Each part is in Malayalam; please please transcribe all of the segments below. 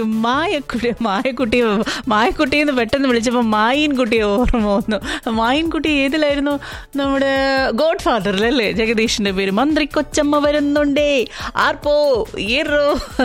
മായക്കുട്ടി മായക്കുട്ടി മായക്കുട്ടി എന്ന് പെട്ടെന്ന് വിളിച്ചപ്പോൾ മായിൻ കുട്ടിയെ ഓർമ്മ വന്നു മായിൻ കുട്ടി ഏതിലായിരുന്നു നമ്മുടെ ഗോഡ് ഫാദറിലല്ലേ ജഗദീഷിന്റെ പേര് മന്ത്രി കൊച്ചമ്മ വരുന്നുണ്ടേ ആർപ്പോ ഈറോ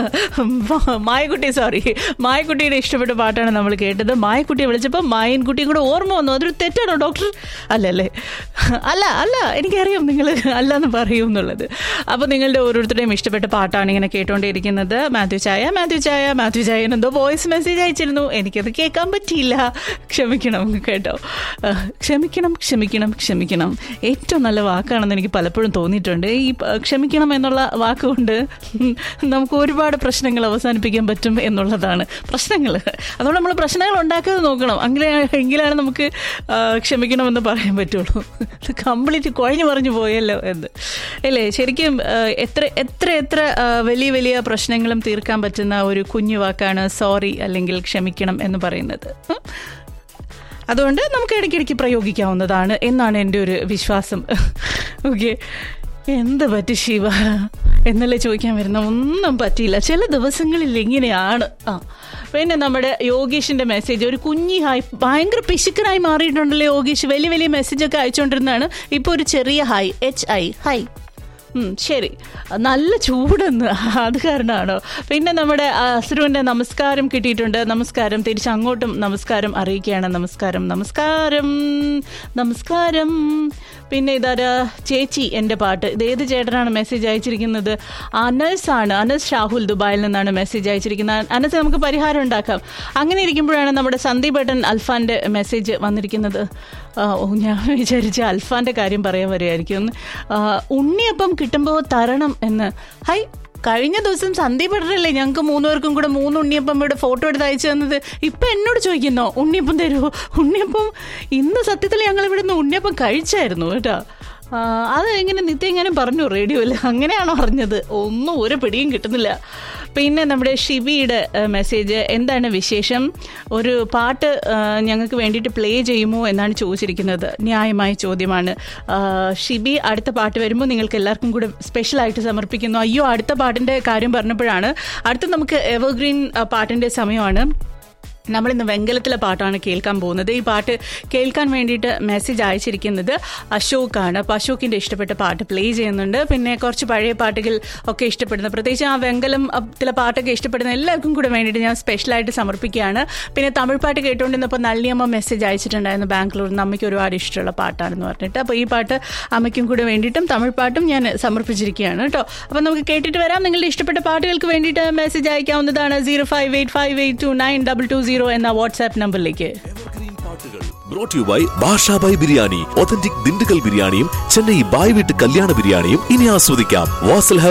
മായക്കുട്ടി സോറി മായക്കുട്ടിയുടെ ഇഷ്ടപ്പെട്ട പാട്ടാണ് നമ്മൾ കേട്ടത് മായക്കുട്ടിയെ വിളിച്ചപ്പോൾ മായിൻ കുട്ടിയും കൂടെ ഓർമ്മ വന്നു അതൊരു തെറ്റാണോ ഡോക്ടർ അല്ലല്ലേ അല്ല അല്ല എനിക്കറിയാം നിങ്ങൾ അല്ല എന്ന് പറയും എന്നുള്ളത് അപ്പോൾ നിങ്ങളുടെ ഓരോരുത്തരുടെയും ഇഷ്ടപ്പെട്ട പാട്ടാണ് ഇങ്ങനെ കേട്ടുകൊണ്ടിരിക്കുന്നത് മാത്യു ചായ മാത്യു ചായ മാത്യു ചായൻ എന്തോ വോയിസ് മെസ്സേജ് അയച്ചിരുന്നു എനിക്കത് കേൾക്കാൻ പറ്റിയില്ല ക്ഷമിക്കണം കേട്ടോ ആ, ക്ഷമിക്കണം ക്ഷമിക്കണം ക്ഷമിക്കണം ഏറ്റവും നല്ല വാക്കാണെന്ന് എനിക്ക് പലപ്പോഴും തോന്നിയിട്ടുണ്ട് ഈ പ- ക്ഷമിക്കണം എന്നുള്ള വാക്കുകൊണ്ട് നമുക്ക് ഒരുപാട് പ്രശ്നങ്ങൾ അവസാനിപ്പിക്കാൻ പറ്റും എന്നുള്ളതാണ് പ്രശ്നങ്ങൾ അതുകൊണ്ട് നമ്മൾ പ്രശ്നങ്ങൾ ഉണ്ടാക്കാതെ നോക്കണം അങ്ങനെ എങ്കിലാണ് നമുക്ക് ആ, ക്ഷമിക്കണമെന്ന് പറയാൻ പറ്റുള്ളൂ കംപ്ലീറ്റ് കുഴഞ്ഞു പറഞ്ഞു പോയല്ലോ എന്ന് അല്ലേ ശരിക്കും ആ, എത്ര എത്ര എത്ര ആ, വലിയ വലിയ പ്രശ്നങ്ങളും തീർക്കാൻ പറ്റുന്ന ഒരു കുഞ്ഞു വാക്കാണ് സോറി അല്ലെങ്കിൽ ക്ഷമിക്കണം എന്ന് പറയുന്നത് ഉം. അതുകൊണ്ട് നമുക്ക് ഇടയ്ക്കിടയ്ക്ക് പ്രയോഗിക്കാവുന്നതാണ് എന്നാണ് എൻ്റെ ഒരു വിശ്വാസം ഓക്കെ എന്ത് പറ്റി ശിവ എന്നല്ലേ ചോദിക്കാൻ വരുന്ന ഒന്നും പറ്റിയില്ല ചില ദിവസങ്ങളിൽ ഇങ്ങനെയാണ് ആ പിന്നെ നമ്മുടെ യോഗീഷിന്റെ മെസ്സേജ് ഒരു കുഞ്ഞി ഹായ് ഭയങ്കര പിശുക്കനായി മാറിയിട്ടുണ്ടല്ലോ യോഗീഷ് വലിയ വലിയ മെസ്സേജൊക്കെ അയച്ചുകൊണ്ടിരുന്നതാണ് ഇപ്പോൾ ഒരു ചെറിയ ഹായ് എച്ച് ഐ ഹൈ ഉം, ശരി നല്ല ചൂടെന്ന് അത് കാരണമാണോ പിന്നെ നമ്മുടെ അസുരുവിൻ്റെ നമസ്കാരം കിട്ടിയിട്ടുണ്ട് നമസ്കാരം തിരിച്ച് അങ്ങോട്ടും നമസ്കാരം അറിയിക്കുകയാണ് നമസ്കാരം നമസ്കാരം നമസ്കാരം പിന്നെ ഇതാരാ ചേച്ചി എൻ്റെ പാട്ട് ഇത് ഏത് ചേട്ടനാണ് മെസ്സേജ് അയച്ചിരിക്കുന്നത് അനസ് ആണ് അനസ് ഷാഹുൽ ദുബായിൽ നിന്നാണ് മെസ്സേജ് അയച്ചിരിക്കുന്നത് അനസ് നമുക്ക് പരിഹാരം ഉണ്ടാക്കാം അങ്ങനെ ഇരിക്കുമ്പോഴാണ് നമ്മുടെ സന്ദീപ് ഏട്ടൻ അൽഫാൻ്റെ മെസ്സേജ് വന്നിരിക്കുന്നത് ആ, ഓ ഞാൻ വിചാരിച്ച അൽഫാൻ്റെ കാര്യം പറയാൻ വരുമായിരിക്കും ആ, ഉണ്ണിയപ്പം കിട്ടുമ്പോൾ തരണം എന്ന് ഹൈ കഴിഞ്ഞ ദിവസം സന്ദീപ് ഏട്ടനല്ലേ ഞങ്ങൾക്ക് മൂന്നുപേർക്കും കൂടെ മൂന്ന് ഉണ്ണിയപ്പം ഇവിടെ ഫോട്ടോ എടുത്ത് അയച്ചു തന്നത് ഇപ്പം എന്നോട് ചോദിക്കുന്നോ ഉണ്ണിയപ്പം തരുമോ ഉണ്ണിയപ്പം ഇന്ന് സത്യത്തിൽ ഞങ്ങൾ ഇവിടെ നിന്ന് ഉണ്ണിയപ്പം കഴിച്ചായിരുന്നു കേട്ടോ ആ, അത് എങ്ങനെ നിത്യം എങ്ങനെ പറഞ്ഞു റേഡിയോയിൽ അങ്ങനെയാണോ അറിഞ്ഞത് ഒന്നും ഒരു പിടിയും കിട്ടുന്നില്ല പിന്നെ നമ്മുടെ ഷിബിയുടെ മെസ്സേജ് എന്താണ് വിശേഷം ഒരു പാട്ട് ആ, ഞങ്ങൾക്ക് വേണ്ടിയിട്ട് പ്ലേ ചെയ്യുമോ എന്നാണ് ചോദിച്ചിരിക്കുന്നത് ന്യായമായ ചോദ്യമാണ് ആ, ഷിബി അടുത്ത പാട്ട് വരുമ്പോൾ നിങ്ങൾക്ക് എല്ലാവർക്കും കൂടെ സ്പെഷ്യലായിട്ട് സമർപ്പിക്കുന്നു അയ്യോ അടുത്ത പാട്ടിൻ്റെ കാര്യം പറഞ്ഞപ്പോഴാണ് അടുത്ത നമുക്ക് എവർഗ്രീൻ ആ, പാട്ടിൻ്റെ സമയമാണ് നമ്മളിന്ന് വെങ്കലത്തിലെ പാട്ടാണ് കേൾക്കാൻ പോകുന്നത് ഈ പാട്ട് കേൾക്കാൻ വേണ്ടിയിട്ട് മെസ്സേജ് അയച്ചിരിക്കുന്നത് അശോക്കാണ് അപ്പോൾ അശോക്കിൻ്റെ ഇഷ്ടപ്പെട്ട പാട്ട് പ്ലേ ചെയ്യുന്നുണ്ട് പിന്നെ കുറച്ച് പഴയ പാട്ടുകൾ ഒക്കെ ഇഷ്ടപ്പെടുന്ന പ്രത്യേകിച്ച് ആ വെങ്കലം ത്തിലെ പാട്ടൊക്കെ ഇഷ്ടപ്പെടുന്ന എല്ലാവർക്കും കൂടെ വേണ്ടിയിട്ട് ഞാൻ സ്പെഷ്യലായിട്ട് സമർപ്പിക്കുകയാണ് പിന്നെ തമിഴ് പാട്ട് കേട്ടുകൊണ്ടിരുന്നപ്പോൾ നള്ളിയമ്മ മെസ്സേജ് അയച്ചിട്ടുണ്ടായിരുന്നു ബാംഗ്ലൂരിൽ നിന്ന് അമ്മയ്ക്ക് ഒരുപാട് ഇഷ്ടമുള്ള പാട്ടാണെന്ന് പറഞ്ഞിട്ട് അപ്പോൾ ഈ പാട്ട് അമ്മയ്ക്കും കൂടെ വേണ്ടിയിട്ടും തമിഴ് പാട്ടും ഞാൻ സമർപ്പിച്ചിരിക്കുകയാണ് കേട്ടോ അപ്പോൾ നമുക്ക് കേട്ടിട്ട് വരാം നിങ്ങളുടെ ഇഷ്ടപ്പെട്ട പാട്ടുകൾക്ക് വേണ്ടിയിട്ട് മെസ്സേജ് അയക്കാവുന്നതാണ് zero five eight five eight two nine double two zero എന്ന വാട്സാപ്പ് നമ്പറിലേക്ക് എവർഗ്രീൻ പാട്ടുകൾ brought you by Bashabhai biryani authentic Dindigul ബിരിയാണിയും ചെന്നൈ ബായ് വീട്ട് കല്യാണ ബിരിയാണിയും ഇനി ആസ്വദിക്കാം വാസൽ